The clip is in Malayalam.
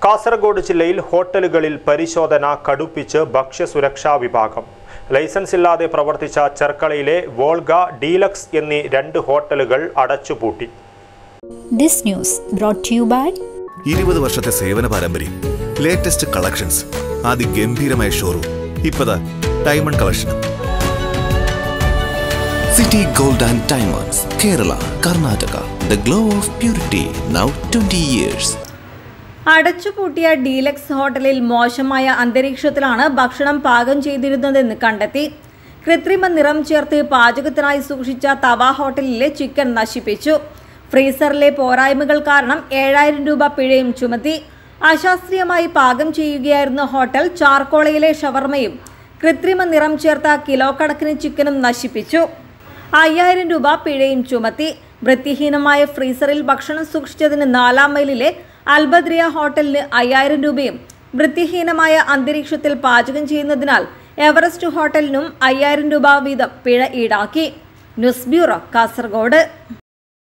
കാസർഗോഡ് ജില്ലയിൽ ഹോട്ടലുകളിൽ പരിശോധന കടുപ്പിച്ച് ഭക്ഷ്യസുരക്ഷാ വിഭാഗം ലൈസൻസ് ഇല്ലാതെ പ്രവർത്തിച്ച ചെർക്കളയിലെ വോൾഗ ഡീലക്സ് എന്നീ രണ്ട് ഹോട്ടലുകൾ അടച്ചുപൂട്ടി This news brought to you by ഇരുപത് വർഷത്തെ സേവന പാരമ്പര്യം ലേറ്റസ്റ്റ് കളക്ഷൻസ് അതിഗംഭീരമായ ഷോറൂം ഇപ്പതാ diamond collection City Gold and Diamonds, Kerala, Karnataka. The glow of purity, now 20 years. അടച്ചുപൂട്ടിയ ഡീലക്സ് ഹോട്ടലിൽ മോശമായ അന്തരീക്ഷത്തിലാണ് ഭക്ഷണം പാകം ചെയ്തിരുന്നതെന്ന് കണ്ടെത്തി കൃത്രിമ നിറം ചേർത്ത് പാചകത്തിനായി സൂക്ഷിച്ച തവ ഹോട്ടലിലെ ചിക്കൻ നശിപ്പിച്ചു ഫ്രീസറിലെ പോരായ്മകൾ കാരണം ഏഴായിരം രൂപ പിഴയും ചുമത്തി അശാസ്ത്രീയമായി പാകം ചെയ്യുകയായിരുന്ന ഹോട്ടൽ ചാർക്കോളയിലെ ഷവർമയും കൃത്രിമ നിറം ചേർത്ത കിലോ കണക്കിന് ചിക്കനും നശിപ്പിച്ചു അയ്യായിരം രൂപ പിഴയും ചുമത്തി വൃത്തിഹീനമായ ഫ്രീസറിൽ ഭക്ഷണം സൂക്ഷിച്ചതിന് നാലാം മൈലിലെ അൽബദ്രിയ ഹോട്ടലിന് അയ്യായിരം രൂപയും വൃത്തിഹീനമായ അന്തരീക്ഷത്തിൽ പാചകം ചെയ്യുന്നതിനാൽ എവറസ്റ്റ് ഹോട്ടലിനും അയ്യായിരം രൂപ വീതം പിഴ ഈടാക്കി ന്യൂസ് ബ്യൂറോ കാസർഗോഡ്